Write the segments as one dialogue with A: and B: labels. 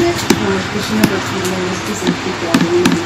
A: കൃഷ്ണനെ പറ്റിയുള്ള S T certificate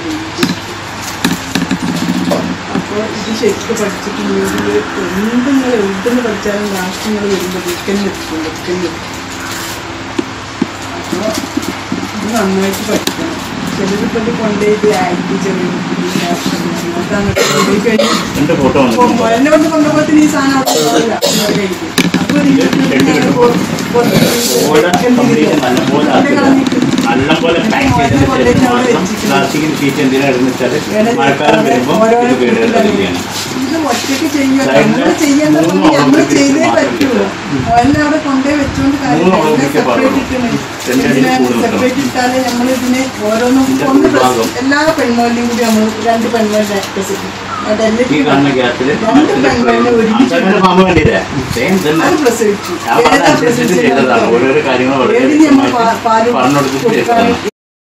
A: അപ്പോൾ ഇത് ശരിക്കും പഠിച്ചിട്ടുണ്ടെങ്കിൽ എന്ത് നിങ്ങൾ എവിടുന്ന് പഠിച്ചാലും ലാസ്റ്റ് നിങ്ങൾ വരുമ്പോൾ ബുക്കന്നെ എത്തിക്കും ബുക്കന്നെ എത്തിക്കും അപ്പോൾ ഇത് നന്നായിട്ട് പഠിക്കണം ചിലരിപ്പോൾ ഇത് കൊണ്ടുപോയിട്ട് ആയിട്ട് ചെറിയ അതാണ് കൊണ്ടുപോയി കഴിഞ്ഞാൽ
B: രണ്ട് ഫോട്ടോ വന്നിട്ടുണ്ട്
A: എന്നെ കൊണ്ട് കൊണ്ടുപോകത്തിന് ഈ സാധനം അവിടെ ഉണ്ടാവില്ല നമ്മുടെ കയ്യിൽ. അപ്പോൾ നിങ്ങൾ
B: ഓടെ കംപ്ലീറ്റ് നല്ലപോലെ ആക്കുക നല്ലപോലെ പാക്ക് ചെയ്തതിന് ശേഷം മാത്രം പ്ലാസ്റ്റിക്കിന് ഷീറ്റ് എന്തിനാ ഇടുന്ന വെച്ചാൽ മഴക്കാലം വരുമ്പോൾ ഇത് കേടുവരാതിരിക്കുകയാണ്
A: ഇത് ഒറ്റയ്ക്ക് ചെയ്യുക
B: സൈഡില്
A: നമ്മൾ ചെയ്യാൻ
B: മൂന്ന്
A: നമ്മൾ
B: ഓളത്തിൽ
A: ചെയ്തേ
B: മാത്രം
A: പറ്റുള്ളൂ എല്ലാം അവിടെ കൊണ്ടുപോയി വെച്ചുകൊണ്ട്
B: മൂന്ന് ഓളത്തിൽ പാടുള്ളൂ. രണ്ടടി സ്പൂൺ വെക്കണം.
A: സെപ്പറേറ്റ് ഇട്ടാലേ നമ്മൾ ഇതിനെ ഓരോന്നും
B: ഇതിന്റെ
A: ഒന്ന്
B: ഉൾഭാഗം.
A: പ്രസ്- എല്ലാ പെൺമോലിയും കൂടി നമ്മൾ രണ്ട് പെൺമോലിന്റെ
B: ഈ കാണുന്ന ഗ്യാസിൽ
A: രണ്ട് പെൺമോലിനെ ഒരുമിച്ച്
B: അങ്ങനെ പാമ്പ് കണ്ടില്ലേ സെയിം തന്നെ
A: അത് പ്രസവിച്ചു
B: ഞാൻ പറഞ്ഞ
A: ഏതാ
B: അനുസരിച്ചിട്ട് ചെയ്തതാണ്
A: പ്രസവിച്ചത്
B: ഓരോരോ കാര്യങ്ങൾ വളരെ
A: ഏതിന് നമ്മൾ
B: വ്യക്തമായിട്ട്
A: പാ- പാല്
B: പറഞ്ഞു കൊടുത്തിട്ട്
A: കൊടുക്കാനും
B: ചെയ്തതാണ്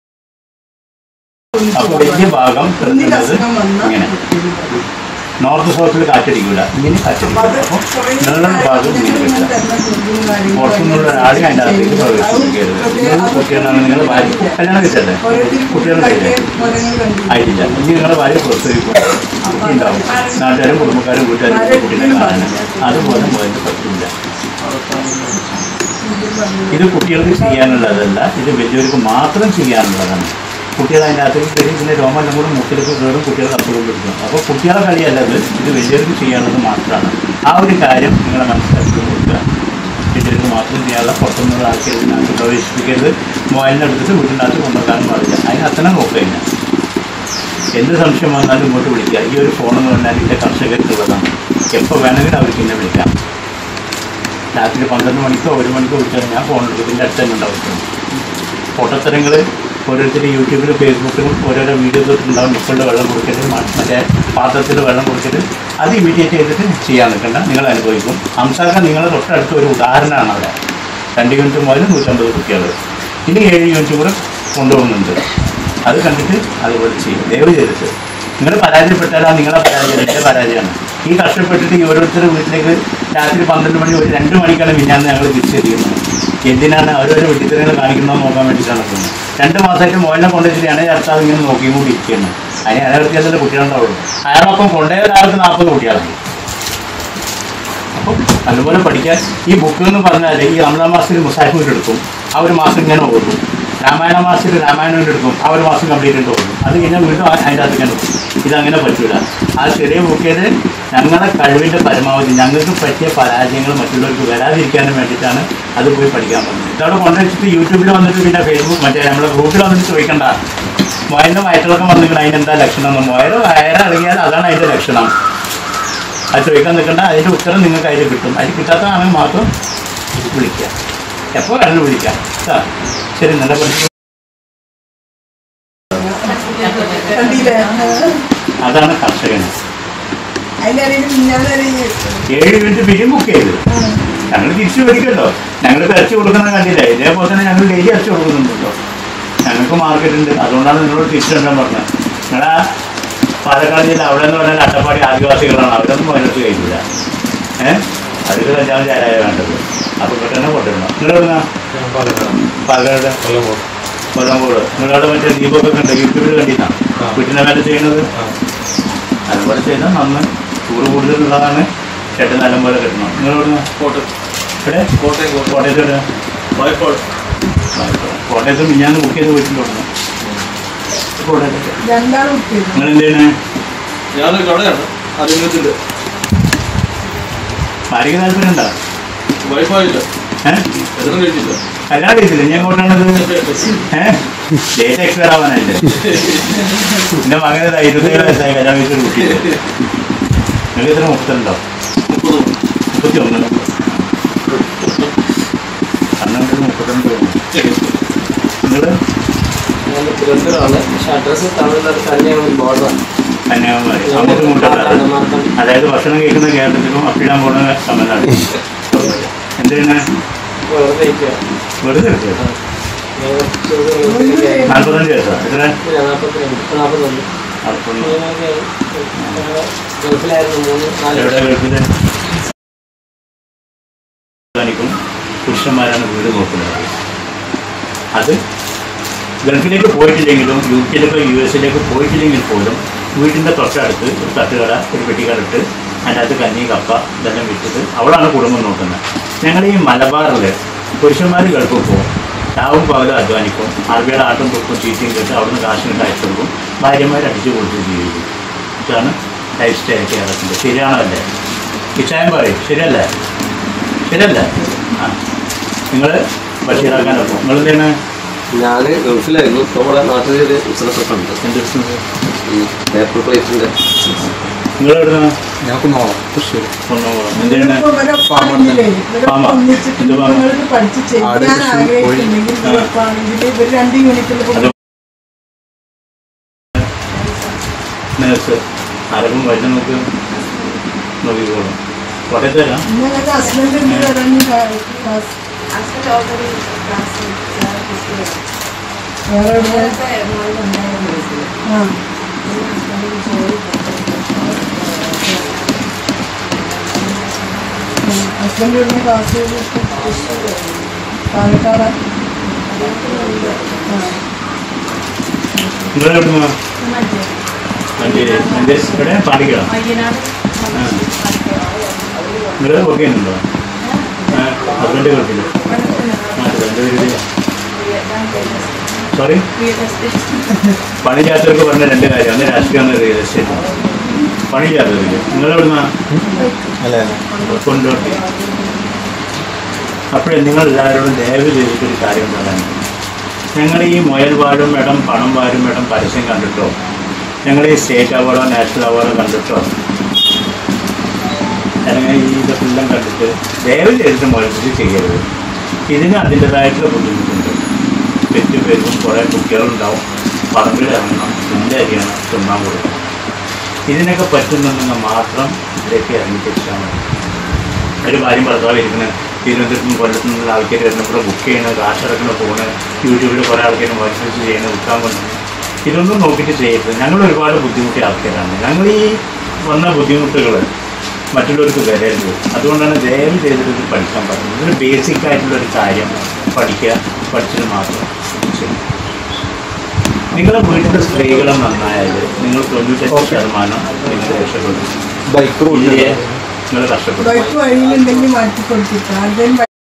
B: അപ്പൊ വലിയ ഭാഗം
A: ഒന്നിൽ
B: കിടക്കുന്നത്
A: അസുഖം വന്നാൽ
B: ഇങ്ങനെ നോർത്ത് സൗത്തിൽ കാറ്റടിക്കൂല ഇങ്ങനെ കാറ്റടിക്കില്ല അപ്പോൾ നിങ്ങളുടെ ഭാഗം ഇങ്ങനെ വെക്കുക പുറത്തുനിന്നുള്ള ഒരാളെ അതിൻ്റെ അകത്തേക്ക് പ്രവേശിപ്പിക്കരുത് നിങ്ങൾ കുട്ടികളാണ് നിങ്ങളുടെ ഭാര്യ കല്യാണം കഴിച്ചല്ലേ കുട്ടികൾ കഴിച്ചേ ആയിട്ടില്ല ഇനി നിങ്ങളുടെ ഭാര്യ പ്രസവിക്കും കുട്ടി ഉണ്ടാവും നാട്ടുകാരും കുടുംബക്കാരും വീട്ടുകാരും ഒക്കെ കുട്ടീനെ കാണാൻ അതുപോലെ പോയിട്ട് പറ്റില്ല ഇത് കുട്ടികൾക്ക് ചെയ്യാനുള്ളതല്ല ഇത് വലിയവർക്ക് മാത്രം ചെയ്യാനുള്ളതാണ് കുട്ടികൾ അതിൻ്റെ അകത്തേക്ക് കയറി പിന്നെ രോമെല്ലാം കൂടെ മുക്കിലേക്ക് കയറും കുട്ടികളെ അസുഖം പിടിക്കും അപ്പോൾ കുട്ടികളെ കളിയല്ല ഇത് ഇത് വലിയവർക്ക് ചെയ്യാനുള്ളത് മാത്രമാണ് ആ ഒരു കാര്യം നിങ്ങളെ മനസ്സിലാക്കി കൊടുക്കുക വീട്ടിലേക്ക് മാത്രം ചെയ്യാനുള്ള പുറത്തുനിന്നുള്ള ആൾക്കാരിനകത്ത് പ്രവേശിപ്പിക്കരുത് മൊബൈലിനെ എടുത്തിട്ട് വീട്ടിനകത്ത് കൊണ്ടുവരാനും പാടില്ല അതിന് അത്തരം നോക്കില്ല എന്ത് സംശയം വന്നാലും ഇങ്ങോട്ട് വിളിക്കുക ഈ ഒരു ഫോൺ എന്ന് പറഞ്ഞാൽ ഇതിൻ്റെ കർഷകർക്കുള്ളതാണ് എപ്പോൾ വേണമെങ്കിലും അവർക്ക് എന്നെ വിളിക്കാം രാത്രി പന്ത്രണ്ട് മണിക്കോ ഒരു മണിക്കോ വിളിച്ചാൽ ഞാൻ ഫോൺ എടുക്കും ഇതിൻ്റെ അടുത്ത് തന്നെ ഉണ്ടാവും പൊട്ടത്തരങ്ങൾ ഓരോരുത്തർ യൂട്യൂബിലും ഫേസ്ബുക്കിലും ഓരോരോ വീഡിയോസ് ഉണ്ടാവും മക്കളുടെ വെള്ളം കൊടുക്കരുത് മ- മറ്റേ പാത്രത്തിൽ വെള്ളം കൊടുക്കരുത് അത് ഇമീഡിയറ്റ് ചെയ്തിട്ട് ചെയ്യാൻ നിൽക്കണ്ട നിങ്ങൾ അനുഭവിക്കും ഹംസാക്ക നിങ്ങളുടെ തൊട്ടടുത്ത ഒരു ഉദാഹരണമാണ് അവിടെ രണ്ട് യൂണിറ്റ് മുതൽ നൂറ്റമ്പത് കുട്ടികൾ ഇനി ഏഴ് യൂണിറ്റ് കൂടെ കൊണ്ടുപോകുന്നുണ്ട് അത് കണ്ടിട്ട് അതുപോലെ ചെയ്യും ദയവ് ചെയ്തിട്ട് നിങ്ങൾ പരാജയപ്പെട്ടാൽ ആ നിങ്ങളെ പരാജയം എൻ്റെ പരാജയമാണ് ഈ കഷ്ടപ്പെട്ടിട്ട് ഈ ഓരോരുത്തരുടെ വീട്ടിലേക്ക് രാത്രി പന്ത്രണ്ട് മണി ഒരു രണ്ട് മണിക്കാണ് മിഞ്ഞാന്ന് ഞങ്ങൾ തിരിച്ചെത്തിക്കുന്നത് എന്തിനാണ് ഓരോരോ വെട്ടിത്തരങ്ങൾ കാണിക്കുന്നതെന്ന് നോക്കാൻ വേണ്ടിയിട്ടാണ് പോകുന്നത് രണ്ട് മാസമായിട്ട് മോനെ കൊണ്ടുവച്ചിട്ട് ഇണ ഭർത്താവ് ഇങ്ങനെ നോക്കിയും കൂടി ഇരിക്കുകയാണ് അതിന് അനവൃത്തിയല്ലേ കുട്ടികളുണ്ടാവുള്ളൂ അയാളൊപ്പം കൊണ്ടുപോയ ഒരാൾക്ക് നാൽപ്പത് കുട്ടികളാണ് അപ്പം അതുപോലെ പഠിക്കാൻ ഈ ബുക്ക് എന്ന് പറഞ്ഞാൽ ഈ റമദാൻ മാസത്തിൽ മുസാഹിഫ് എടുക്കും ആ ഒരു മാസം ഇങ്ങനെ ഓടും രാമായണ മാസത്തിൽ രാമായണം എടുക്കും ആ ഒരു മാസം കംപ്ലീറ്റ് ആയിട്ട് ഓടും അത് കഴിഞ്ഞാൽ വീണ്ടും ആ- അതിൻ്റെ അകത്ത് ഇങ്ങനെ പോകും ഇതങ്ങനെ പറ്റൂല ആ ചെറിയ ബുക്കേത് ഞങ്ങളുടെ കഴിവിൻ്റെ പരമാവധി ഞങ്ങൾക്ക് പറ്റിയ പരാജയങ്ങൾ മറ്റുള്ളവർക്ക് വരാതിരിക്കാനും വേണ്ടിയിട്ടാണ് അത് പോയി പഠിക്കാൻ പോകുന്നത് ഇതവിടെ കൊണ്ടുവച്ചിട്ട് യൂട്യൂബിൽ വന്നിട്ട് പിന്നെ ഫേസ്ബുക്ക് മറ്റേ നമ്മുടെ ഗ്രൂപ്പിൽ വന്നിട്ട് ചോദിക്കണ്ട മൊയലിൻ്റെ വയറ്റിളക്കം വന്നിട്ട് അതിനെന്താ ലക്ഷണം എന്ന് മൊയൽ വയറ് ഇറങ്ങിയാൽ അതാണ് അതിൻ്റെ ലക്ഷണം അത് ചോദിക്കാൻ നിൽക്കണ്ട അതിൻ്റെ ഉത്തരം നിങ്ങൾക്ക് അതിൽ കിട്ടും അതിൽ കിട്ടാത്തതാണെങ്കിൽ മാത്രം വിളിക്കുക എപ്പോൾ വേണമെങ്കിലും വിളിക്കാം കേട്ടോ ശരി നല്ല പഠിച്ചു
A: കണ്ടില്ലേ
B: അതാണ് കർഷകൻ
A: അതിനിടയിൽ മിഞ്ഞാന്നറിയ
B: ഏഴ് മിനിറ്റ് പിരിയും ബുക്ക് ചെയ്ത് ഞങ്ങൾ തിരിച്ചു മേടിക്കല്ലോ ഞങ്ങൾ ഇറച്ചി കൊടുക്കുന്ന കണ്ടില്ല ഇതേപോലെ തന്നെ ഞങ്ങൾ ഡെയിലി ഇറച്ചി കൊടുക്കുന്നുണ്ടല്ലോ ഞങ്ങൾക്ക് മാർക്കറ്റ് ഉണ്ട് അതുകൊണ്ടാണ് നിങ്ങളോട് തിരിച്ചു തരാൻ പറഞ്ഞത് നിങ്ങളാ പാലക്കാട് ജില്ല അവിടെ എന്ന് പറഞ്ഞാൽ അട്ടപ്പാടി ആദിവാസികളാണ് അവരൊന്നും പതിനെട്ട് കഴിക്കില്ല ഏഹ് അവർക്ക് കല്യാണം ചാരായ വേണ്ടത് അപ്പോൾ ഇവിടെ തന്നെ കൊണ്ടുവരണം നിങ്ങളെവിടുന്ന പാലക്കാട് കൊല്ലംകോട് നിങ്ങളുടെ മറ്റേ ദീപമൊക്കെ കണ്ട യൂട്യൂബിൽ കണ്ടിട്ടാ വീട്ടിൻ്റെ മേലെ ചെയ്യുന്നത് അതുപോലെ ചെയ്താൽ നന്ന് ചൂട് കൂടുതലുള്ളതാണ് ചേട്ടൻ നല്ല പോലെ കിട്ടണം നിങ്ങളെവിടുന്ന ഇവിടെ
C: കോട്ടയം കോട്ടയം
B: കോട്ടയത്ത് എവിടെയാ?
C: വായ്പാട്
B: കോട്ടയത്ത് മിഞ്ഞാന്ന് ബുക്ക് ചെയ്ത് പോയിട്ടുണ്ടോ കോട്ടയത്ത്
A: രണ്ടാളും ഉപ്പിരുന്നു.
B: നിങ്ങൾ എന്ത് ചെയ്യണേ
C: ഞാനൊരു കടയാണ് അറിയുന്നതിന്റെ
B: ഭാര്യയ്ക്ക് താല്പര്യം ഉണ്ടോ
C: വൈഫായില്ല
B: ഏഹ്
C: കല്യാണം കഴിച്ചില്ല
B: കല്യാണം കഴിച്ചില്ല ഞാൻ കൊണ്ടാണത് ഏഹ് ഡേറ്റ് എക്സ്പയർ ആവാനല്ലേ എന്റെ മകന് ദാ ഇരുപത്തേഴ് വയസ്സായി കല്യാണം കഴിച്ചൊരു കുട്ടിയത് നിങ്ങൾക്ക് എത്ര മുപ്പത്തിരണ്ടോ
C: മുപ്പത്
B: മുപ്പത്തി ഒന്ന് അന്നൊക്കെ മുപ്പത്തിരണ്ട് നിങ്ങൾ
D: ഞാൻ തിരുവനന്തപുരമാണ് പക്ഷെ അഡ്രസ്സ് തമിഴ്നാട് കന്യാകുമരി ബോർഡറാണ്
B: കന്യാകുമാരി അങ്ങോട്ടും ഇങ്ങോട്ടും അതായത് ഭക്ഷണം കഴിക്കുന്ന കേരളത്തിലും അപ്പിടാൻ പോകുന്ന തമിഴ്നാട് എന്ത് ചെയ്യണേ
D: വെറുതെ ഇരിക്കുക.
B: വെറുതെ എടുക്കുക
D: ഞാൻ ചെറുത്
B: നാൽപ്പത്തഞ്ച് വയസ്സാ എത്ര
D: നാൽപ്പത്തിരണ്ട് നാൽപ്പത്തൊന്ന്
B: നാൽപ്പത്തൊന്ന്
D: ഗൾഫിലായിരുന്നു മൂന്ന് നാല്
B: എവിടെ
D: വർഷം.
B: ഗൾഫില് കാണിക്കും പുരുഷന്മാരാണ് വീട് നോക്കുന്നത് അത് ഗൾഫിലേക്ക് പോയിട്ടില്ലെങ്കിലും യു കെയിലേക്കോ യു എസിലേക്ക് പോയിട്ടില്ലെങ്കിൽ പോലും വീട്ടിൻ്റെ തൊട്ടടുത്ത് ഒരു തട്ടുകട ഒരു പെട്ടിക്കട ഇട്ട് അതിനകത്ത് കഞ്ഞി കപ്പ ഇതെല്ലാം വിറ്റിട്ട് അവളാണ് കുടുംബം നോക്കുന്നത് ഞങ്ങൾ ഈ മലബാറിൽ പുരുഷന്മാർ ഗൾഫിൽ പോകും രാവും പകലും അധ്വാനിക്കും അറബിയുടെ ആട്ടും തുപ്പും ചീറ്റയും കേട്ട് അവിടുന്ന് കാശിനിട്ട് അയച്ചു കൊടുക്കും ഭാര്യമാർ അടിച്ചു കൊടുത്ത് ജീവിക്കും ഇതാണ് ലൈഫ് സ്റ്റൈൽ കേരളത്തിൻ്റെ ശരിയാണോ അല്ലേ ഇച്ചായം പറയും ശരിയല്ലേ ശരിയല്ലേ ആ നിങ്ങൾ ബഷീറാക്കാനൊപ്പം നിങ്ങൾ എന്താണ്
D: ഞാൻ ഗൾഫിലായിരുന്നു ഇപ്പോൾ ഇവിടെ നാട്ടിൽ ഒരു ബിസിനസ് ഒക്കെ ഉണ്ട്
B: എന്ത് ബിസിനസ്
D: ഈ പേപ്പർ പ്ലേറ്റിൻ്റെ
B: നിങ്ങൾ എവിടുന്ന
E: ഞാൻ കുന്നോളം തൃശ്ശൂർ
B: എന്താണ്
A: ഇപ്പൊ ഇവരൊപ്പം ആണെങ്കിലേ, ഇവരൊപ്പം
B: ഫാമാ.
A: ഒന്നിച്ചിട്ട്
B: ഇത് ഫാമാ.
A: നിങ്ങൾക്ക് പഠിച്ച്
E: ആട്
A: ചെയ്യാൻ
E: കൃഷി,
A: ആഗ്രഹിക്കുന്നുണ്ടെങ്കിൽ
B: കോഴി.
A: ഇവരൊപ്പം ആണെങ്കിൽ ഇവർ രണ്ട് യൂണിറ്റിൽ
B: അത് നേഴ്സ് ആരെങ്കിലും വഴി നോക്ക് നോക്കിക്കോളും കോട്ടയത്ത് തരാം
A: നിങ്ങൾക്ക് ഹസ്ബൻഡ് എന്ത് പറഞ്ഞു ക്ലാസ് വേറെ എവിടെ ആ ഹസ്ബൻഡ് എവിടെ ക്ലാസ് പാലക്കാട് ആ
B: നിങ്ങൾ എവിടുന്ന മഞ്ചേരി മഞ്ചേരി എവിടെ പാടിക്കണം നിങ്ങൾ വർക്ക് ചെയ്യുന്നുണ്ടോ ഹസ്ബൻഡ് കുഴപ്പമില്ല രണ്ടുപേരുടെ സോറി പണി ചെയ്യാത്തവർക്ക് പറഞ്ഞ രണ്ട് കാര്യം ഒന്ന് രാഷ്ട്രീയം ഒന്ന് റിയൽ എസ്റ്റേറ്റ് പണി ചെയ്യാത്തവർക്ക് നിങ്ങൾ എവിടുന്ന
E: അല്ലേ
B: കൊണ്ടോട്ടി അപ്പോഴേ നിങ്ങൾ എല്ലാവരോടും ദയവ് ചെയ്തിട്ടൊരു കാര്യം പറയാൻ ഞങ്ങൾ ഈ മുയൽ വാഴും മേടം പണം വാഴും മേടം പരസ്യം കണ്ടിട്ടോ ഞങ്ങൾ ഈ സ്റ്റേറ്റ് അവാർഡോ നാഷണൽ അവാർഡോ കണ്ടിട്ടോ അല്ലെങ്കിൽ ഈ ഇതെല്ലാം കണ്ടിട്ട് ദയവ് ചെയ്തിട്ട് മുയൽ കൃഷി ചെയ്യരുത് ഇതിന് അതിൻ്റെതായിട്ടുള്ള ബുദ്ധിമുട്ടുണ്ട് പെറ്റ് പേരും കുറേ കുട്ടികളുണ്ടാവും പറമ്പിൽ ഇറങ്ങണം പുല്ല് അരിയണം തിന്നാൻ കൊടുക്കണം ഇതിനൊക്കെ പറ്റുന്നുണ്ടെങ്കിൽ മാത്രം ഇതിലേക്ക് ഇറങ്ങി തിരിച്ചാൽ മതി ഒരു ഭാര്യം ഭർത്താവ് ഇരിക്കുന്നത് തിരുവനന്തപുരത്തും കൊല്ലത്തു നിന്നുള്ള ആൾക്കാർ വരുന്നപ്പോൾ ബുക്ക് ചെയ്യണത് കാശ് ഇറക്കുന്ന ഫോണ് യൂട്യൂബിൽ കുറേ ആൾക്കാർ വാട്സപ്പ് ചെയ്യണത് വിൽക്കാൻ കൊണ്ട് ഇതൊന്നും നോക്കിയിട്ട് ചെയ്യരുത് ഞങ്ങൾ ഒരുപാട് ബുദ്ധിമുട്ടിയ ആൾക്കാരാണ് ഞങ്ങൾ ഈ വന്ന ബുദ്ധിമുട്ടുകൾ മറ്റുള്ളവർക്ക് വരരുത് അതുകൊണ്ടാണ് ദയവ് ചെയ്തിട്ട് ഇത് പഠിക്കാൻ പറയുന്നത് ഇതൊരു ബേസിക് ആയിട്ടുള്ള ഒരു കാര്യം പഠിക്കുക പഠിച്ചിട്ട് മാത്രം ചെയ്യും നിങ്ങളുടെ വീട്ടിലെ സ്ത്രീകൾ നന്നായാൽ നിങ്ങൾ തൊണ്ണൂറ്റഞ്ച് ശതമാനം നിങ്ങൾ രക്ഷപ്പെടും
E: ബൈക്ക് റൂട്ടിൽ
B: ഇല്ലേ നിങ്ങൾ കഷ്ടപ്പെടും
A: ബൈക്ക് വഴിയിലുണ്ടെങ്കിൽ മാറ്റി കൊടുത്തിട്ട് ആദ്യം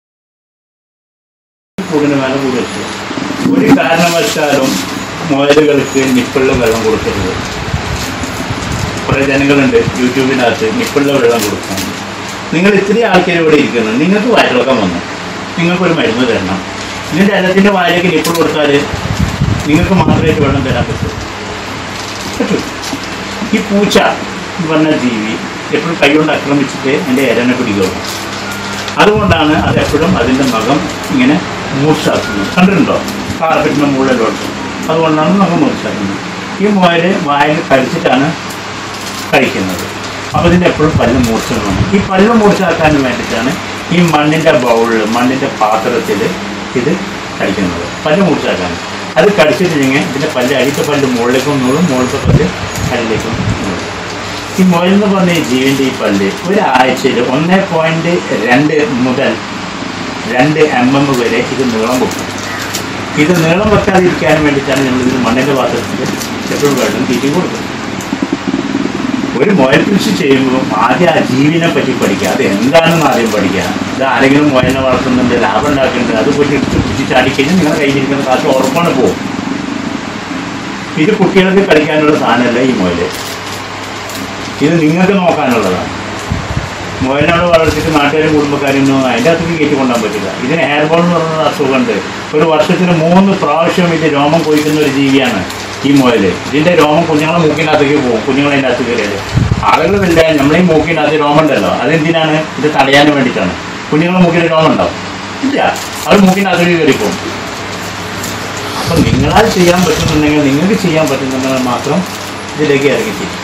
B: കൂടിന് മേലെ കൂടി വെച്ചു ഒരു കാരണവശാലും മുയലുകൾക്ക് നിപ്പിള്ള വെള്ളം കൊടുക്കരുത് കുറേ ജനങ്ങളുണ്ട് യൂട്യൂബിനകത്ത് നിപ്പിള്ള വെള്ളം കൊടുക്കാൻ നിങ്ങൾ ഇത്തിരി ആൾക്കാർ ഇവിടെ ഇരിക്കുന്നു നിങ്ങൾക്ക് വയറിളക്കം വന്നു നിങ്ങൾക്കൊരു മരുന്ന് തരണം ഇതിൻ്റെ എല്ലാത്തിൻ്റെ വായിലേക്ക് നിപ്പിൾ കൊടുത്താൽ നിങ്ങൾക്ക് മാത്രമായിട്ട് വെള്ളം തരാൻ പറ്റും പറ്റും ഈ പൂച്ച എന്ന് പറഞ്ഞ ജീവി എപ്പോഴും കൈകൊണ്ട് ആക്രമിച്ചിട്ട് എൻ്റെ ഇരനെ പിടിക്കുള്ളൂ അതുകൊണ്ടാണ് അത് എപ്പോഴും അതിൻ്റെ നഖം ഇങ്ങനെ മൂർച്ചാക്കുന്നത് കണ്ടിട്ടുണ്ടോ കാർപ്പറ്റിൻ്റെ മുകളിലോട്ട് അതുകൊണ്ടാണ് നഖം മൂർച്ചാക്കുന്നത് ഈ മുയൽ വായിൽ കടിച്ചിട്ടാണ് കഴിക്കുന്നത് അപ്പോൾ ഇതിൻ്റെ എപ്പോഴും പല്ല് മൂർച്ച വേണം ഈ പല്ല് മൂർച്ചാക്കാൻ വേണ്ടിയിട്ടാണ് ഈ മണ്ണിൻ്റെ ബൗളിൽ മണ്ണിൻ്റെ പാത്രത്തിൽ ഇത് കഴിക്കുന്നത് പല്ല് മൂർച്ചാക്കാൻ അത് കടിച്ചിട്ടില്ലെങ്കിൽ ഇതിൻ്റെ പല്ല് അടിത്ത പല്ല് മുകളിലേക്കും നൂറും മുകളിലത്തെ പല്ല് അടിയിലേക്കും നൂറും ഈ മുയൽ എന്ന് പറഞ്ഞ ഈ ജീവൻ്റെ ഈ പല്ല് ഒരാഴ്ചയിൽ ഒന്ന് പോയിന്റ് രണ്ട് മുതൽ രണ്ട് എം എം വരെ ഇത് നീളം വെക്കും ഇത് നീളം വെക്കാതിരിക്കാൻ വേണ്ടിയിട്ടാണ് നമ്മൾ ഇത് മണ്ണിൻ്റെ പാത്രത്തിൽ എപ്പോഴും വെള്ളം തീറ്റി കൊടുക്കുന്നത് ഒരു മുയൽ കൃഷി ചെയ്യുമ്പോൾ ആദ്യം ആ ജീവിനെ പറ്റി പഠിക്കുക അത് എന്താണെന്ന് ആദ്യം പഠിക്കുക ഇത് ആരെങ്കിലും മുയലിനെ വളർത്തുന്നുണ്ട് ലാഭം ഉണ്ടാക്കുന്നുണ്ട് അത് പോയിട്ട് എടുത്ത് പിടിച്ച് ചാടിക്കഴിഞ്ഞാൽ നിങ്ങളുടെ കയ്യിലിരിക്കുന്ന കാശ് ഉറപ്പാണ് പോകും ഇത് കുട്ടികൾക്ക് കളിക്കാനുള്ള സാധനമല്ല ഈ മുയല് ഇത് നിങ്ങൾക്ക് നോക്കാനുള്ളതാണ് മുയലിനോട് വളർത്തിയിട്ട് നാട്ടുകാരും കുടുംബക്കാരൊന്നും അതിൻ്റെ അകത്തേക്ക് കയറ്റി കൊണ്ടാൻ പറ്റില്ല ഇതിന് ഹെയർ ബോൾ എന്ന് പറയുന്ന അസുഖമുണ്ട് ഒരു വർഷത്തിന് മൂന്ന് പ്രാവശ്യം ഇത് രോമം കൊയ്ക്കുന്ന ഒരു ജീവിയാണ് ഈ മുയൽ ഇതിൻ്റെ രോമം കുഞ്ഞുങ്ങളെ മൂക്കിനകത്തേക്ക് പോകും കുഞ്ഞുങ്ങളെ അതിൻ്റെ അകത്ത് കയറിയത് ആളുകളില്ല നമ്മളീ മൂക്കിനകത്ത് രോമം ഉണ്ടല്ലോ അതെന്തിനാണ് ഇത് തടയാൻ വേണ്ടിയിട്ടാണ് കുഞ്ഞുങ്ങളെ മൂക്കിൽ രോമം ഉണ്ടാവും ഇല്ല അത് മൂക്കിനകത്തേക്ക് കയറി പോകും അപ്പം നിങ്ങളാൽ ചെയ്യാൻ പറ്റുന്നുണ്ടെങ്കിൽ നിങ്ങൾക്ക് ചെയ്യാൻ പറ്റുന്നുണ്ടെങ്കിൽ മാത്രം ഇതിലേക്ക് ഇറങ്ങിത്തിരിക്കുക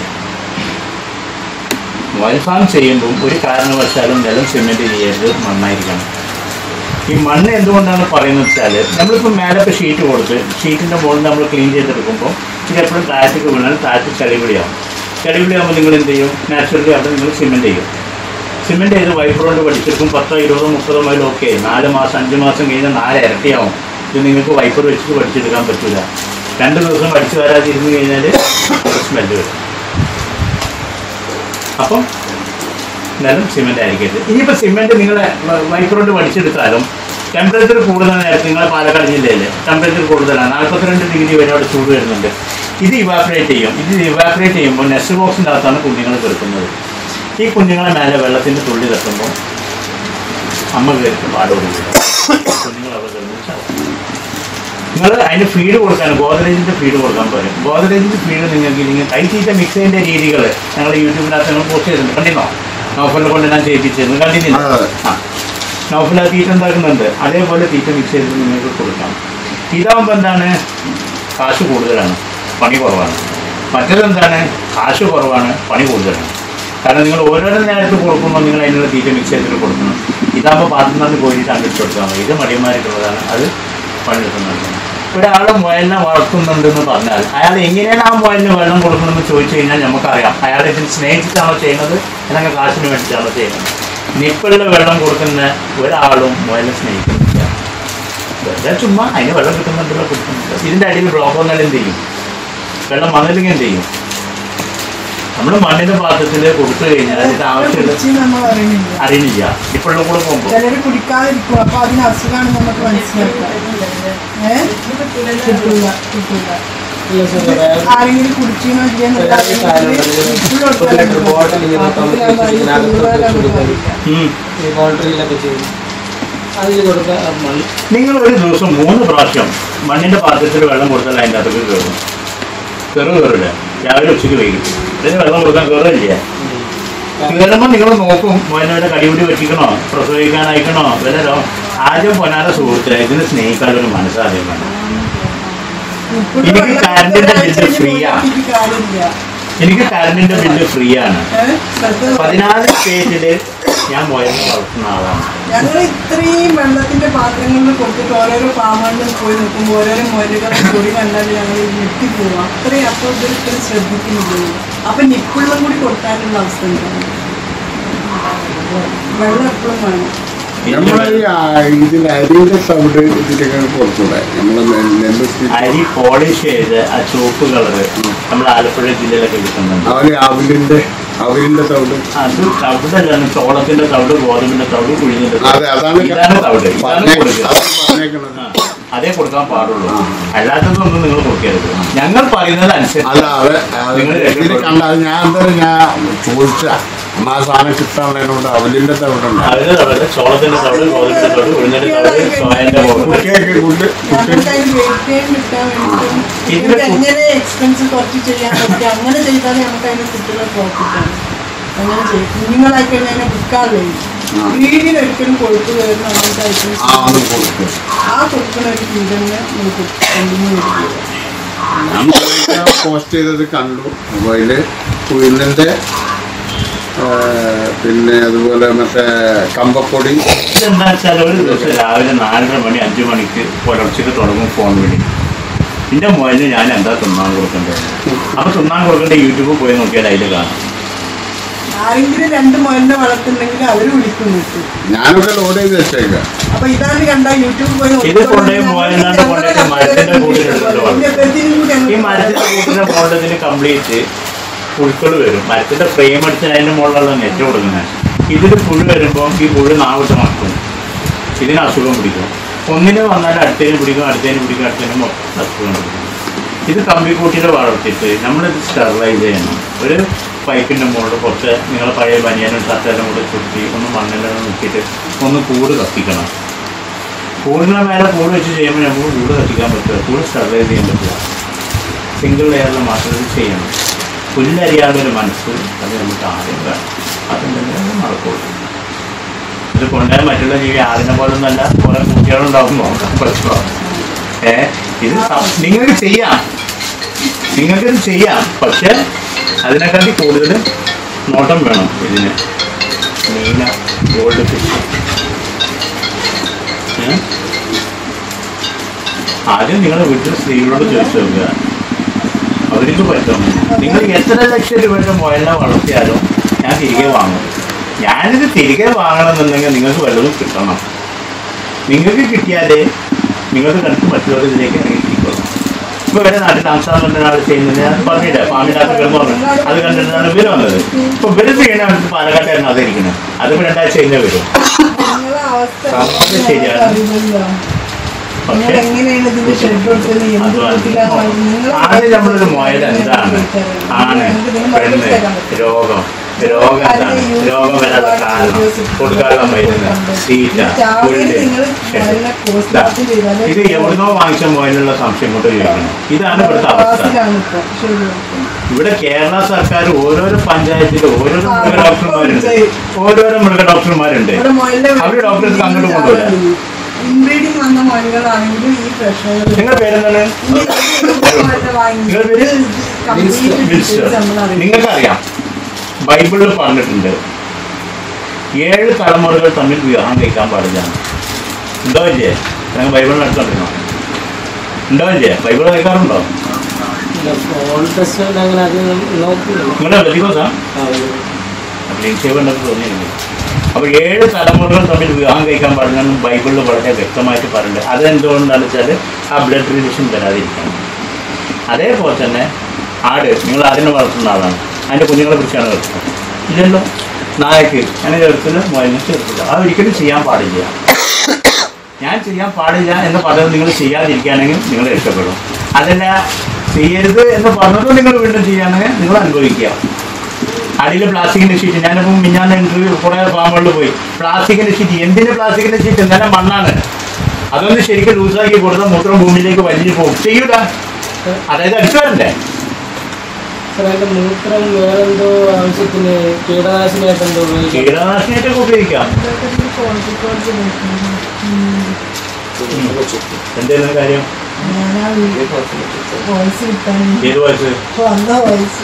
B: മൊബൈൽ ഫാം ചെയ്യുമ്പോൾ ഒരു കാരണവശാലും നിലം സിമെൻറ്റ് ചെയ്യരുത് മണ്ണായിരിക്കണം ഈ മണ്ണ് എന്തുകൊണ്ടാണ് പറയുന്നത് വെച്ചാൽ നമ്മളിപ്പോൾ മേലെ ഇപ്പോൾ ഷീറ്റ് കൊടുത്ത് ഷീറ്റിൻ്റെ മുകളിൽ നമ്മൾ ക്ലീൻ ചെയ്തെടുക്കുമ്പോൾ ഇത് എപ്പോഴും താഴത്തേക്ക് വീണാൽ താഴത്ത് ചളിപിളിയാവും ചളിപിളിയാകുമ്പോൾ നിങ്ങൾ എന്ത് ചെയ്യും നാച്ചുറലി അവിടെ നിങ്ങൾ സിമെൻറ്റ് ചെയ്യും സിമെൻറ്റ് ചെയ്ത് വൈപ്പർ കൊണ്ട് പഠിച്ചെടുക്കും പത്തോ ഇരുപതോ മുപ്പതോ മൈൽ ഓക്കെ നാല് മാസം അഞ്ച് മാസം കഴിഞ്ഞാൽ നാല് ഇരട്ടിയാവും ഇത് നിങ്ങൾക്ക് വൈപ്പർ വെച്ചിട്ട് പഠിച്ചെടുക്കാൻ പറ്റില്ല രണ്ട് ദിവസം പഠിച്ചു വരാതിരുന്ന് കഴിഞ്ഞാൽ സ്മെല്ല് വരും അപ്പം എന്നാലും സിമെൻ്റ് ആയിരിക്കരുത് ഇനിയിപ്പോൾ സിമെൻറ്റ് നിങ്ങളെ വൈപ്പർ കൊണ്ട് പഠിച്ചെടുത്താലും ടെമ്പറേച്ചർ കൂടുതൽ നേരത്തെ നിങ്ങളെ പാലക്കാട് ജില്ലയിൽ ടെമ്പറേച്ചർ കൂടുതലാണ് നാൽപ്പത്തിരണ്ട് ഡിഗ്രി വരെ അവിടെ ചൂട് വരുന്നുണ്ട് ഇത് ഇവാപ്പറേറ്റ് ചെയ്യും ഇത് ഇവാപ്പറേറ്റ് ചെയ്യുമ്പോൾ നെസ്റ്റ് ബോക്സിൻ്റെ അകത്താണ് കുഞ്ഞുങ്ങൾ കിടക്കുന്നത് ഈ കുഞ്ഞുങ്ങളെ മേലെ വെള്ളത്തിൻ്റെ തുള്ളി തട്ടുമ്പോൾ അമ്മ കയറി പാടുകൊടുക്കില്ല കുഞ്ഞുങ്ങൾ അവിടെ കിടന്ന് ചാവും നിങ്ങൾ അതിന് ഫീഡ് കൊടുക്കാൻ ഗോദ്രേജിൻ്റെ ഫീഡ് കൊടുക്കാൻ പറയും ഗോദ്രേജിൻ്റെ ഫീഡ് നിങ്ങൾക്ക് നിങ്ങൾ കൈത്തീറ്റ മിക്സിൻ്റെ രീതികൾ ഞങ്ങൾ യൂട്യൂബിനകത്ത് ഞങ്ങൾ പോസ്റ്റ് ചെയ്തിട്ടുണ്ട് കണ്ടിരുന്നോ നോഫലിനെ കൊണ്ട് ഞാൻ ചെയ്യിപ്പിച്ചിരുന്നു കണ്ടിരുന്നില്ല
F: അതെ.
B: ആ നോഫൽ ആ തീറ്റ ഉണ്ടാക്കുന്നുണ്ട് അതേപോലെ തീറ്റ മിക്സ് ചെയ്ത് നിങ്ങൾക്ക് കൊടുക്കാം ഇതാകുമ്പോൾ എന്താണ് കാശ് കൂടുതലാണ് പണി കുറവാണ് മറ്റേതെന്താണ് കാശ് കുറവാണ് പണി കൂടുതലാണ് കാരണം നിങ്ങൾ ഓരോരോ നേരത്ത് കൊടുക്കുമ്പോൾ നിങ്ങൾ അതിനുള്ള തീറ്റ മിക്സ് ചെയ്തിട്ട് കൊടുക്കണം ഇതാകുമ്പോൾ പാത്രത്തിൽ നിന്ന് കോരിയിട്ട് അങ്ങോട്ട് കൊടുത്താൽ മതി ഇത് മടിയന്മാർക്കുള്ളതാണ് അത് പണിയെടുക്കുന്നുണ്ട് ഒരാൾ മുയലിനെ വളർത്തുന്നുണ്ടെന്ന് പറഞ്ഞാൽ അയാൾ എങ്ങനെയാണ് ആ മുയലിന് വെള്ളം കൊടുക്കണമെന്ന് ചോദിച്ചു കഴിഞ്ഞാൽ നമുക്കറിയാം അയാളെ ഇതിന് സ്നേഹിച്ചിട്ടാണോ ചെയ്യുന്നത് അല്ലെങ്കിൽ കാശിന് വേണ്ടിയിട്ടാണോ ചെയ്യുന്നത് നിപ്പിളിൽ വെള്ളം കൊടുക്കുന്ന ഒരാളും മുയലിനെ സ്നേഹിക്കുന്നില്ല വെറുതെ ചുമ്മാ അതിന് വെള്ളം കിട്ടുന്നുണ്ടല്ലോ കൊടുക്കുന്നുണ്ട് ഇതിൻ്റെ അടിയിൽ ബ്ലോക്ക് വന്നാൽ എന്ത് ചെയ്യും വെള്ളം വന്നില്ലെങ്കിൽ എന്ത് ചെയ്യും നമ്മൾ മണ്ണിന്റെ പാത്രത്തിൽ കൊടുത്തു കഴിഞ്ഞാൽ ഇത് ആവശ്യമുള്ള
A: കുടിച്ച് നമ്മൾ അറിയുന്നില്ല
B: അറിയുന്നില്ല ഇപ്പോഴുള്ള കൂടെ പോകുമ്പോൾ
A: ചിലര് കുടിക്കാതിരിക്കും അപ്പൊ അതിന് അസുഖമാണ് നമുക്ക് മനസ്സിലാക്കാം ഏഹ് കിട്ടൂല കിട്ടൂല
D: ഇല്ല സാർ വേറെ
A: ആരെങ്കിലും കുടിച്ചീനോ ഇല്ലെന്നുള്ള
D: ഒരു ലിറ്റർ ബോട്ടിൽ ഇങ്ങനെ തമ്മിൽ വെച്ചിട്ട് ഇതിനകത്ത് കൊടുത്തിട്ട് ഈ ബൗണ്ടറിയിലൊക്കെ ചെയ്യും അതിൽ കൊടുക്കുക മണ്ണ്
B: നിങ്ങൾ ഒരു ദിവസം മൂന്ന് പ്രാവശ്യം മണ്ണിന്റെ പാത്രത്തിൽ വെള്ളം കൊടുത്താൽ അതിൻ്റെ അകത്തേക്ക് കയറും കയറും കയറില്ല രാവിലെ ഉച്ചയ്ക്ക് വൈകിട്ട് ഇതിന് വെള്ളം കൊടുക്കാൻ കയറില്ല കയറുമ്പോൾ നിങ്ങൾ നോക്കും മോനെ വല്ല കടിപിടി പറ്റിക്കണോ പ്രസവിക്കാനായിക്കണോ വല്ല രോ- ആദ്യം പൊന്നാല സുഹൃത്ത് ഇതിന് സ്നേഹിക്കാനൊരു മനസ്സാദ്യം വേണം എനിക്ക് കറണ്ടിന്റെ ബില്ല് ഫ്രീ ആണ്.
A: കാര്യമില്ല
B: എനിക്ക് കറണ്ടിന്റെ ബില്ല് ഫ്രീ ആണ്
A: ഏഹ് ശ്രദ്ധ
B: പതിനാല് സ്റ്റേറ്റില് ഞാൻ മുയലിനെ വളർത്തുന്ന ആളാണ്
A: ഞങ്ങൾ ഇത്രയും വെള്ളത്തിന്റെ പാത്രങ്ങളിൽ കൊടുത്തിട്ട് ഓരോരോ ഫാമുകളിലും പോയി നിൽക്കുമ്പോൾ ഓരോരോ മുയലുകൾ കൂടി കണ്ടാൽ ഞങ്ങൾ ഞെട്ടിപ്പോവും അത്രയും അപ്പോൾ ഇത് ഇത്രയും ശ്രദ്ധിക്കുന്നില്ല അപ്പൊ നിപ്പിള്ളും കൂടി കൊടുക്കാനുള്ള അവസ്ഥ ഉണ്ടാവും വെള്ളം എപ്പോഴും വേണം
F: നമ്മളെ ഈ ആ- ഇതിൽ അരിയുടെ തവിട് ഇതിലൊക്കെ കൊടുത്തൂടെ നമ്മളെ നെ- നെല്ല് സ്ഥിതി-
B: അരി പോളിഷ് ചെയ്ത് ആ ചുവപ്പ് കളറ് നമ്മൾ ആലപ്പുഴ ജില്ലയിലൊക്കെ കിട്ടുന്നുണ്ട്
F: അവര് അവലിന്റെ അവലിന്റെ തവിട്
B: അത് തവിടല്ലാണ് ചോളത്തിന്റെ തവിട് ഗോതമ്പിന്റെ തവിട് കുഴിഞ്ഞിന്റെ
F: അതെ അതാണ്
B: ഇതാണ് തവിട് ഇതാണ്
F: പറഞ്ഞേ-
B: കൊടുക്കുക
F: അതാണ് പറഞ്ഞേക്കണത്
B: ആ, അതേ കൊടുക്കാൻ പാടുള്ളൂ അല്ലാത്തതൊന്നും നിങ്ങൾ കൊടുക്കരുത് ഞങ്ങൾ പറയുന്നത് അനുസരിച്ച്
F: അല്ല അതെ അത്
B: നിങ്ങൾ
F: ഇതിൽ
B: രക്ഷപ്പെടും.
F: കണ്ട അത് ഞാൻ എന്തായാലും ഞാൻ ചോദിച്ച ആ സാധനം കിട്ടാനുള്ളതിനോട് അവലിന്റെ തവിടുണ്ട്
B: അതിന് തവിട് ചോളത്തിന്റെ തവിട് ഗോതമ്പിന്റെ തവിട് ഉഴുന്നിന്റെ തവിട് സോയന്റെ മുളക്
F: കുട്ടിയൊക്കെ കുട്ടി കുട്ടി
A: ഞങ്ങൾക്ക് അതിന് വെയിറ്റ് ടൈം കിട്ടാൻ വേണ്ടിയിട്ടും
B: ഇതിന്
A: ഞങ്ങൾക്ക് എങ്ങനെ എക്സ്പെൻസ് കുറച്ച് ചെയ്യാൻ പറ്റും അങ്ങനെ ചെയ്താൽ നമുക്ക് അതിന് കുട്ടികളെ പ്രോഫിറ്റാണ് അങ്ങനെ ചെയ്യും കുഞ്ഞുങ്ങളായി കഴിഞ്ഞാൽ അതിനെ വിൽക്കാറില്ല വീടിന് ഒരിക്കലും കൊഴുപ്പ് കയറുന്ന അങ്ങനത്തെ ഐറ്റംസ്
F: ആ ഒന്ന് കൊടുക്കും
A: ആ കൊടുക്കുന്ന ഒരു ഫീഡ് തന്നെ നമുക്ക് കണ്ടിന്യൂ ചെയ്ത്
F: ഞാൻ പോസ്റ്റ് ചെയ്തത് കണ്ടു മൊബൈല് ഉഴുന്നിന്റെ ആ, പിന്നെ അതുപോലെ മറ്റേ കമ്പപ്പൊടി
B: ഇതെന്താ വെച്ചാൽ ഒരു ദിവസം രാവിലെ നാലര മണി അഞ്ചു മണിക്ക് പുലർച്ചയ്ക്ക് തുടങ്ങും ഫോൺ വിളി എൻ്റെ മോനെ ഞാൻ എന്താ തിന്നാൻ കൊടുക്കേണ്ടത് അപ്പൊ തിന്നാൻ കൊടുക്കേണ്ട യൂട്യൂബിൽ പോയി നോക്കിയാൽ അതിൽ കാണാം
A: ആരെങ്കിലും രണ്ട് മുയലിനെ വളർത്തുന്നെങ്കിൽ അവർ വിളിക്കും കിട്ടും
F: ഞാനൊക്കെ ലോഡ് ചെയ്ത് വെച്ചേക്കാം
A: അപ്പൊ ഇതാണ് കണ്ട യൂട്യൂബ് പോയി
B: ഇത് കൊണ്ടുപോയി മുയലിനാണ്ട് കൊണ്ടുപോയി മരത്തിന്റെ കൂട്ടിലിട്ടിട്ട് വളർത്തും. ഈ മരത്തിന്റെ കൂട്ടിന്റെ മുകളിൽ കംപ്ലീറ്റ് പുഴുക്കൾ വരും മരത്തിന്റെ ഫ്രെയിം അടിച്ച് അതിന്റെ മുകളിലുള്ള നെറ്റ് കൊടുക്കുന്നത് ഇതിൽ പുഴു വരുമ്പോൾ ഈ പുഴു നാവിട്ട് നടക്കും ഇതിന് അസുഖം പിടിക്കും ഒന്നിന് വന്നാൽ അടുത്തതിന് പിടിക്കും അടുത്തതിന് പിടിക്കും അടുത്തതിന് മൊത്തം അസുഖം പിടിക്കും ഇത് കമ്പിക്കൂട്ടിയിൽ വളർത്തിയിട്ട് നമ്മളിത് സ്റ്റെറിലൈസ് ചെയ്യണം ഒരു പൈപ്പിൻ്റെ മുകളിൽ കുറച്ച് നിങ്ങൾ പഴയ ബനിയനും ഷർട്ടെല്ലാം കൂടെ ചുറ്റി ഒന്ന് മണ്ണെല്ലാം നോക്കിയിട്ട് ഒന്ന് കൂട് കത്തിക്കണം കൂടിന് മേലെ കൂട് വെച്ച് ചെയ്യുമ്പോൾ നമുക്ക് കൂട് കത്തിക്കാൻ പറ്റില്ല കൂട് സ്റ്റെറിലൈസ് ചെയ്യാൻ പറ്റില്ല സിംഗിൾ ലെയറിൽ മാത്രം ഇത് ചെയ്യണം പുല്ലരിയാതൊരു മനസ്സ് അത് നമുക്ക് ആദ്യം വേണം അതുണ്ടെങ്കിൽ അത് നടക്കുള്ളൂ ഇത് കൊണ്ടുപോയാൽ മറ്റുള്ള ജീവി ആടിനെ പോലെ ഒന്നല്ല കുറെ കുട്ടികളുണ്ടാവും നോക്കാൻ പറ്റുമോ ഏ ഇത് സം- നിങ്ങൾക്ക് ചെയ്യാം നിങ്ങൾക്കിത് ചെയ്യാം പക്ഷെ അതിനെക്കാട്ടി കൂടുതൽ നോട്ടം വേണം ഇതിന് മീന ഗോൾഡ് ഫിഷ് ഏ? ആദ്യം നിങ്ങളുടെ വീട്ടിൽ സ്ത്രീകളോട് ചോദിച്ചു നോക്കുക അവർക്ക് പറ്റും നിങ്ങൾ എത്ര ലക്ഷം രൂപയുടെ മുയലിനെ വളർത്തിയാലും ഞാൻ തിരികെ വാങ്ങും ഞാനിത് തിരികെ വാങ്ങണമെന്നുണ്ടെങ്കിൽ നിങ്ങൾക്ക് വല്ലതും കിട്ടണം നിങ്ങൾക്ക് കിട്ടിയാലേ നിങ്ങൾക്ക് കണ്ടിട്ട് മറ്റുള്ളവർ ഇതിലേക്ക് ഇറങ്ങിയിരിക്കുള്ളൂ ഇപ്പൊ ഇവരെ നാട്ടിൽ താമസം ഒരാൾ ചെയ്യുന്നത് ഞാൻ പറഞ്ഞില്ല ഫാമിലാക്കി കിടന്നു പറഞ്ഞു അത് കണ്ടിട്ടാണ് ഇവര് വന്നത് ഇപ്പൊ ഇവര് ചെയ്യണ പാലക്കാട്ടായിരുന്നു അതിരിക്കുന്നത് അതിപ്പോ രണ്ടാഴ്ച കഴിഞ്ഞാൽ വരും
A: നിങ്ങളെ അവസ്ഥ
B: സംഭവം ശരിയാണ്.
A: അറിയില്ലല്ലോ നിങ്ങൾ
B: പക്ഷേ
A: എങ്ങനെയാണ് ഇതിന്റെ ഷെഡ് കൊടുത്തത് എന്ത് വീട്ടിലാണ് നിങ്ങൾ
B: ആദ്യം നമ്മളൊരു മുയൽ എന്താണ് ആണ് പെണ്ണ് രോഗം രോഗം എന്താണ് രോഗം വരാത്ത കാരണം കൊടുക്കാനുള്ള മരുന്ന് തീറ്റ പുല്ല് ഷെഡ്. ഇതാ. ഇത് എവിടുന്നോ വാങ്ങിച്ച മുയലുള്ള സംശയം കൊണ്ട് ചോദിക്കണം ഇതാണ് ഇവിടുത്തെ അവസ്ഥ
A: ഇപ്പൊ ശരി
B: ഇവിടെ കേരള സർക്കാർ ഓരോരോ പഞ്ചായത്തിൽ ഓരോരോ മൃഗ ഡോക്ടർമാരുണ്ട് ഓരോരോ മൃഗ ഡോക്ടർമാരുണ്ട്
A: ഇവിടെ മുയലിന്റെ
B: അവര് ഡോക്ടർക്ക് അങ്ങോട്ട് കൊണ്ടുപോകാം
A: ഇൻബ്രീഡിംഗ് വന്ന മുയലുകളാണെങ്കിലും ഈ പ്രശ്നങ്ങൾ
B: നിങ്ങളുടെ പേരെന്താണ് നിങ്ങളുടെ പേര് മിനിസ്റ്റർ നിങ്ങൾക്കറിയാം ബൈബിളിൽ പറഞ്ഞിട്ടുണ്ട് ഏഴ് തലമുറകൾ തമ്മിൽ വിവാഹം കഴിക്കാൻ പാടില്ല ഉണ്ടോ ഇല്ലേ നിങ്ങൾ ബൈബിളിൽ എടുത്തോണ്ടിരുന്നോ ഉണ്ടോ ഇല്ലേ ബൈബിൾ കഴിക്കാറുണ്ടോ
D: ഫോൺ ടെസ്റ്റ് അങ്ങനെ അധികം നോക്കില്ല
B: നിങ്ങളുടെ പ്രതികോസാ അപ്പോൾ നിക്ഷേപം ഉണ്ടെന്ന് തോന്നിയിട്ടുണ്ട് അപ്പോൾ ഏഴ് തലമുറകൾ തമ്മിൽ വിവാഹം കഴിക്കാൻ പാടില്ലെന്ന് ബൈബിളിൽ വളരെ വ്യക്തമായിട്ട് പറയുന്നുണ്ട് അതെന്തുകൊണ്ടാണെന്ന് വെച്ചാൽ ആ ബ്ലഡ് റിലേഷൻ വരാതിരിക്കാൻ അതേപോലെ തന്നെ ആട് നിങ്ങൾ അതിനെ വളർത്തുന്ന ആളാണ് അതിൻ്റെ കുഞ്ഞുങ്ങളെ കുറിച്ചാണ് വളർത്തുന്നത് ഇല്ലല്ലോ നായക്ക് അങ്ങനെ ചേർത്തില്ല മുയലിനെ ചേർത്തില്ല അത് ഒരിക്കലും ചെയ്യാൻ പാടില്ല ഞാൻ ചെയ്യാൻ പാടില്ല എന്ന് പറഞ്ഞത് നിങ്ങൾ ചെയ്യാതിരിക്കുകയാണെങ്കിൽ നിങ്ങൾ രക്ഷപ്പെടും അതല്ല ചെയ്യരുത് എന്ന് പറഞ്ഞതും നിങ്ങൾ വീണ്ടും ചെയ്യുകയാണെങ്കിൽ നിങ്ങൾ അനുഭവിക്കുക അടിയിൽ പ്ലാസ്റ്റിക്കിന്റെ ഷീറ്റ് ഞാനിപ്പം മിഞ്ഞാന്ന് ഇന്റർവ്യൂ കുറെ ഫാമുകളിൽ പോയി പ്ലാസ്റ്റിക്കിന്റെ ഷീറ്റ് എന്തിന് പ്ലാസ്റ്റിക്കിന്റെ ഷീറ്റ് ഇന്നലെ മണ്ണാണ് അതൊന്ന് ശരിക്കും ലൂസാക്കി കൊടുത്താൽ മൂത്രം ഭൂമിയിലേക്ക് വലിഞ്ഞു പോകും ചെയ്യൂല അതായത് അടിച്ചുവരണ്ടേ
D: സാർ അതിന്റെ മൂത്രം വേറെന്തോ ആവശ്യത്തിന് കീടനാശിനിയായിട്ട് എന്തോ ഉപയോഗിക്കാം
B: കീടനാശിനിയായിട്ടൊക്കെ ഉപയോഗിക്കാം എന്തായിരുന്നു കാര്യം
A: ഞാനാ വോയിസ് കിട്ടാൻ
B: ഏത് വയസ്സ്
A: വന്ന വോയിസ്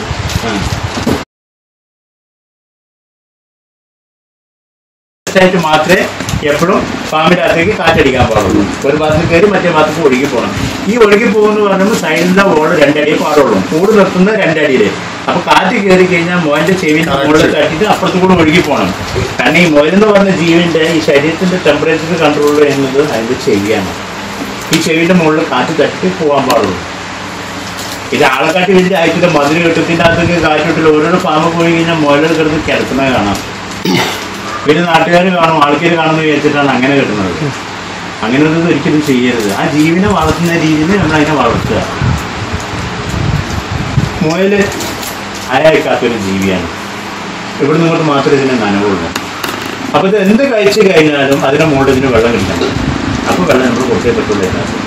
B: ആയിട്ട് മാത്രമേ എപ്പോഴും പാമ്പിൻ്റെ അകത്തേക്ക് കാറ്റടിക്കാൻ പാടുള്ളൂ ഒരു ഭാഗത്ത് കയറി മറ്റേ ഭാഗത്തേക്ക് ഒഴുകി പോകണം ഈ ഒഴുകി പോകുമെന്ന് പറയുമ്പോൾ സൈഡിലെ ഓട് രണ്ടടിയെ പാടുള്ളൂ കൂട് നിർത്തുന്നത് രണ്ടടിയില് അപ്പൊ കാറ്റ് കയറി കഴിഞ്ഞാൽ മോന്റെ ചെവിന്റെ മുകളിൽ തട്ടിയിട്ട് അപ്പുറത്ത് കൂടെ ഒഴുകി പോകണം കാരണം ഈ മോലെന്ന് പറഞ്ഞ ജീവന്റെ ഈ ശരീരത്തിന്റെ ടെമ്പറേച്ചർ കൺട്രോൾ ചെയ്യുന്നത് അതിന്റെ ചെവിയാണ് ഈ ചെവിന്റെ മുകളിൽ കാറ്റ് തട്ടി പോകാൻ പാടുള്ളൂ ഇത് ആളെക്കാട്ടി വലിയ ആഴ്ചയുടെ മധുര കെട്ടത്തിന്റെ അകത്തേക്ക് കാറ്റിട്ടില്ല ഓരോരോ ഫാമ് പോയി കഴിഞ്ഞാൽ മുയലുകൾ കിടന്ന് കിടക്കുന്നത് കാണാം പിന്നെ നാട്ടുകാർ കാണും ആൾക്കാർ കാണുമെന്ന് വിചാരിച്ചിട്ടാണ് അങ്ങനെ കിട്ടുന്നത് അങ്ങനെ ഒന്നും ഒരിക്കലും ചെയ്യരുത് ആ ജീവനെ വളർത്തുന്ന രീതിയിൽ നമ്മൾ അതിനെ വളർത്തുക മുയല് അയക്കാത്തൊരു ജീവിയാണ് ഇവിടെ നിങ്ങോട്ട് മാത്രമേ ഇതിനെ നനവുള്ളൂ അപ്പോൾ ഇത് എന്ത് കഴിച്ചു കഴിഞ്ഞാലും അതിന്റെ മുകളിൽ ഇതിന് വെള്ളം കിട്ടണം അപ്പോൾ വെള്ളം നമ്മൾ കൊടുത്തേ പറ്റുള്ളൂ അതിനകത്ത്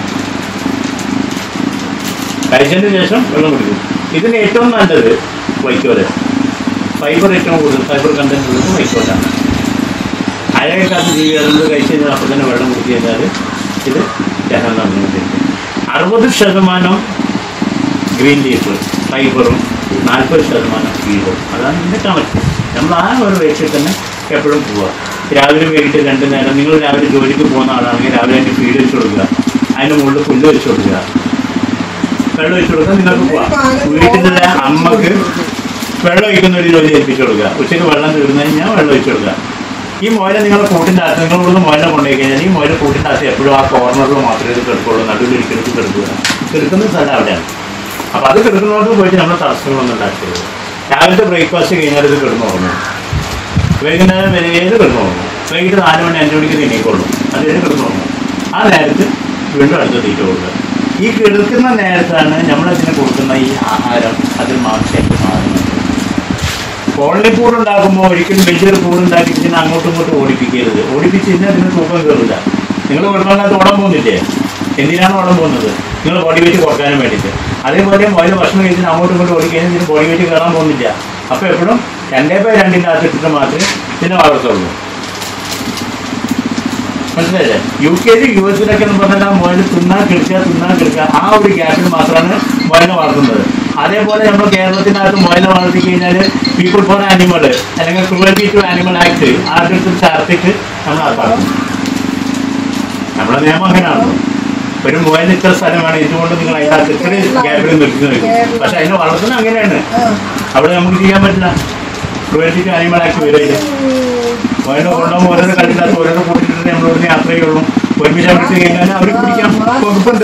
B: കഴിച്ചതിന് ശേഷം വെള്ളം കുടിക്കും ഇതിന് ഏറ്റവും നല്ലത് വൈക്കോല് ഫൈബർ ഏറ്റവും കൂടുതൽ ഫൈബർ കണ്ടന്റ് ഉള്ളത് വൈക്കോലാണ് അഴകാത്ത ജീവികളുണ്ട് കഴിച്ച് കഴിഞ്ഞാൽ അപ്പോൾ തന്നെ വെള്ളം കുടിച്ചു കഴിഞ്ഞാൽ ഇത് ദഹനം നടന്നുകൊണ്ടിരിക്കും അറുപത് ശതമാനം ഗ്രീൻ ലീഫ് ഫൈബറും നാൽപ്പത് ശതമാനം ഫീഡും അതാണ് ഇതിൻ്റെ കണക്ക് നമ്മൾ ആ ഒരു റേറ്റിൽ തന്നെ എപ്പോഴും പോവുക രാവിലെ വൈകിട്ട് രണ്ട് നേരം നിങ്ങൾ രാവിലെ ജോലിക്ക് പോകുന്ന ആളാണെങ്കിൽ രാവിലെ അതിൻ്റെ ഫീഡ് വെച്ച് കൊടുക്കുക അതിൻ്റെ മുകളിൽ പുല്ല് വെച്ച് കൊടുക്കുക വെള്ളം ഒഴിച്ചു കൊടുക്കാൻ നിങ്ങൾക്ക് പോവാം വീട്ടിലെ അമ്മക്ക് വെള്ളം ഒഴിക്കുന്ന ഒരു ജോലി ഏൽപ്പിച്ചു കൊടുക്കുക ഉച്ചയ്ക്ക് വെള്ളം തീർന്നു കഴിഞ്ഞാൽ വെള്ളം ഒഴിച്ചു കൊടുക്കുക ഈ മുയല നിങ്ങളെ കൂട്ടിൻ്റെ അകത്ത് നിങ്ങൾ ഇവിടുന്ന് മുയല കൊണ്ടുപോയി കഴിഞ്ഞാൽ ഈ മുയല കൂട്ടിൻ്റെ അകത്ത് എപ്പോഴും ആ കോർണറിൽ മാത്രമേ ഇത് കിടക്കുള്ളൂ നടുവിൽ ഒരിക്കലും കിടക്കുക കിടക്കുന്ന സ്ഥലം അവിടെയാണ് അപ്പോൾ അത് കിടക്കുന്നതോട് പോയിട്ട് നമ്മൾ തടസ്സങ്ങളൊന്നും ഉണ്ടാക്കരുത് രാവിലത്തെ ബ്രേക്ക്ഫാസ്റ്റ് കഴിഞ്ഞാൽ ഇത് കിടന്നു തുടങ്ങും വൈകുന്നേരം വരെ ഇത് കിടന്നു തുടങ്ങും വൈകിട്ട് നാല് മണി അഞ്ച് മണിക്ക് തിന്നിക്കൊള്ളും അത് കഴിഞ്ഞ് കിടന്നു തുടങ്ങും ആ നേരത്ത് വീണ്ടും അടുത്ത തീറ്റ കൊടുക്കുക ഈ കിടക്കുന്ന നേരത്താണ് നമ്മളതിന് കൊടുക്കുന്ന ഈ ആഹാരം അതിൽ മാംസമായിട്ട് മാറുന്നത് കോളനി കൂട് ഉണ്ടാക്കുമ്പോൾ ഒരിക്കലും വലിയൊരു കൂട് ഉണ്ടാക്കിയിട്ട് ഇതിനെ അങ്ങോട്ടും ഇങ്ങോട്ടും ഓടിപ്പിക്കരുത് ഓടിപ്പിച്ച് കഴിഞ്ഞാൽ അതിന് തൂക്കം കയറില്ല നിങ്ങൾ വെള്ളത്തിനകത്ത് ഓടാൻ പോകുന്നില്ലേ എന്തിനാണ് ഓടാൻ പോകുന്നത് നിങ്ങൾ ബോഡി വെയിറ്റ് കുറക്കാനും വേണ്ടിയിട്ട് അതേപോലെ മുതൽ ഭക്ഷണം കഴിച്ചിട്ട് അങ്ങോട്ടും ഇങ്ങോട്ടും ഓടിക്കഴിഞ്ഞാൽ ഇതിന് ബോഡി വെയിറ്റ് കയറാൻ പോകുന്നില്ല അപ്പോൾ എപ്പോഴും രണ്ടേ ബൈ രണ്ടിൻ്റെ അകത്ത് ഇട്ടിട്ട് മാത്രമേ ഇതിനെ വളർത്തുള്ളൂ മനസ്സിലായില്ലേ യു കെയിൽ യു എസിലൊക്കെ എന്ന് പറഞ്ഞാൽ ആ മുയൽ തിന്നാൻ കിടക്കുക തിന്നാൻ കിടക്കുക ആ ഒരു ഗ്യാപ്പിൽ മാത്രമാണ് മുയലിനെ വളർത്തുന്നത് അതേപോലെ നമ്മൾ കേരളത്തിൻ്റെ അകത്ത് മുയലിനെ വളർത്തി കഴിഞ്ഞാൽ പീപ്പിൾ ഫോർ ആനിമൽ അല്ലെങ്കിൽ cruelty to animal act article ചാർട്ടിട്ട് നമ്മൾ അതാക്കും നമ്മുടെ നിയമം അങ്ങനെയാണല്ലോ ഒരു മുയലിന് ഇത്ര സ്ഥലമാണ് ഇതുകൊണ്ട് നിങ്ങൾ അതിനകത്ത് ഇത്രയും ഗ്യാപ്പിൽ നിർത്തി നിൽക്കും പക്ഷെ അതിനെ വളർത്തുന്നത് അങ്ങനെയാണ് അവിടെ നമുക്ക് ചെയ്യാൻ പറ്റില്ല ക്രൂവൽറ്റി ടു ആനിമൽ ആക്ട് വരില്ല ഓരോ കൊണ്ടുപോകുമ്പോൾ ഓരോരോ കണ്ടില്ലാത്ത ഓരോരോ കൂട്ടിട്ട് നമ്മൾ ഇവിടുന്ന് യാത്ര ചെയ്യുള്ളൂ ഒരുമിച്ച് അമർത്തി കഴിഞ്ഞാൽ അവർ കുടിക്കാൻ വകുപ്പുണ്ട്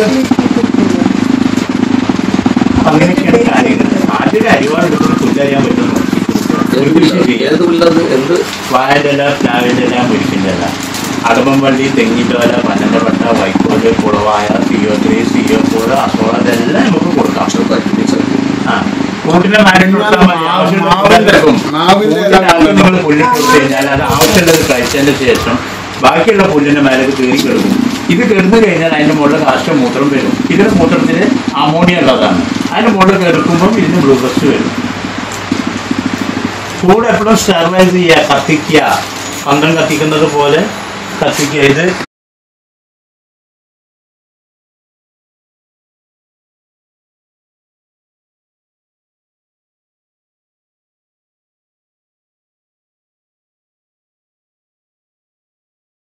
B: അങ്ങനെയൊക്കെയാണ് കാര്യങ്ങൾ ആദ്യം അരിവാട് എടുക്കുന്ന പുല്ലറിയാൻ പറ്റുന്നു ഒരു കൃഷി ചെയ്യാം
C: ഏത് പുല്ലത് എന്ത്
B: വാഴയില പ്ലാവില മുരിക്കിൻ്റെ ഇല അടമ്പള്ളി തെങ്ങിൻ്റെ ഇല പന്നൻ്റെ പട്ട വൈക്കോല് കുളവായ C O three C O four azolla ഇതെല്ലാം നമുക്ക് കൊടുക്കാം ആ കൂട്ടിന്റെ മരം കൊടുത്താൽ മതി ആവശ്യമുള്ള
F: മാവിന്റെ-
B: പുല്ലെടുക്കും.
F: മാവിന്റെ ഇല
B: കൂട്ടിന്റെ അകത്ത് നമ്മൾ പുല്ലിട്ട് കൊടുത്തു കഴിഞ്ഞാൽ അത് ആവശ്യമുള്ളത് കഴിച്ചതിന് ശേഷം ബാക്കിയുള്ള പുല്ലിന്റെ മേലേക്ക് കയറി കിടക്കും ഇത് കിടന്നു കഴിഞ്ഞാൽ അതിന്റെ മുകളിൽ കാഷ്ട മൂത്രം വരും ഇതിന്റെ മൂത്രത്തിൽ അമോണിയ ഉള്ളതാണ് അതിന്റെ മുകളിൽ കിടക്കുമ്പോൾ ഇതിന് ബ്ലൂബസ് വരും കൂടെ എപ്പോഴും സ്റ്റെറിലൈസ് ചെയ്യുക കത്തിക്കുക പന്തം കത്തിക്കുന്നത് പോലെ കത്തിക്കുക ഇത്